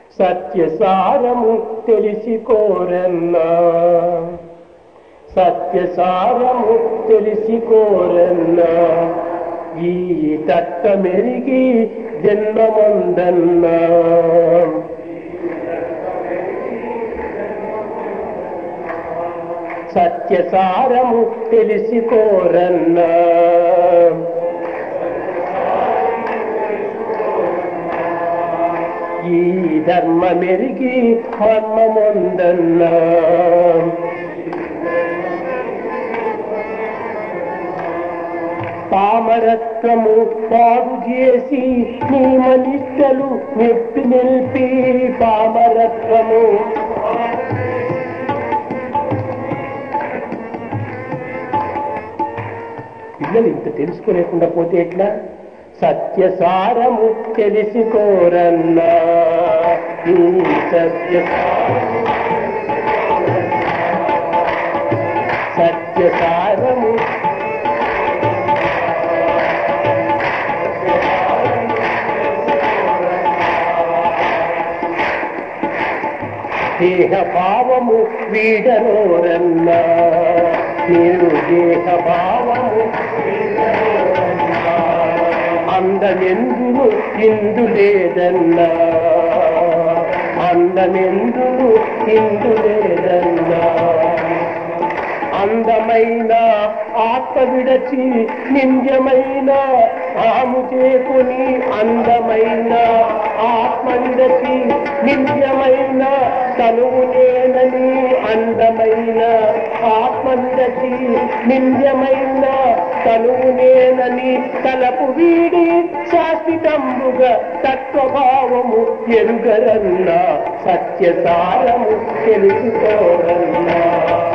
సత్యసారము తెలిసి కోరన్నా సత్యసారము తెలిసి కోరన్నా ఈ తట్ట మెరిగి జన్మమందన్నా సత్యసారము తెలిసి కోరన్నా ఈ ధర్మ మెరిగి మర్మముందన్నా పామరత్వము పాడు చేసి నీ మనిష్టలు నెప్పి నిలిపి పామరత్వము పిల్లలు ఇంత తెలుసుకోలేకుండా పోతే ఎట్లా సత్యసారము తెలిసి కోరన్నా ఈ సత్య సత్యసారము దేహ భావము వీడరోరన్నా మీరు దేహ భావము అందమెందును ఇందు లేదన్నా అందమెందును ఇందు లేదన్నా అందమైన ఆత్మ విడచి నింజమైన ఆము చేకుని అందమైన ఆత్మ విడచి నింజమైన తనువు నేనని అందమైన ఆత్మ విడచి నింజమైన తనువు నేనని తలపు వీడి శాశ్వతంబుగా తత్వభావము ఎరుగరన్నా సత్యసారము తెలుసుకోరన్నా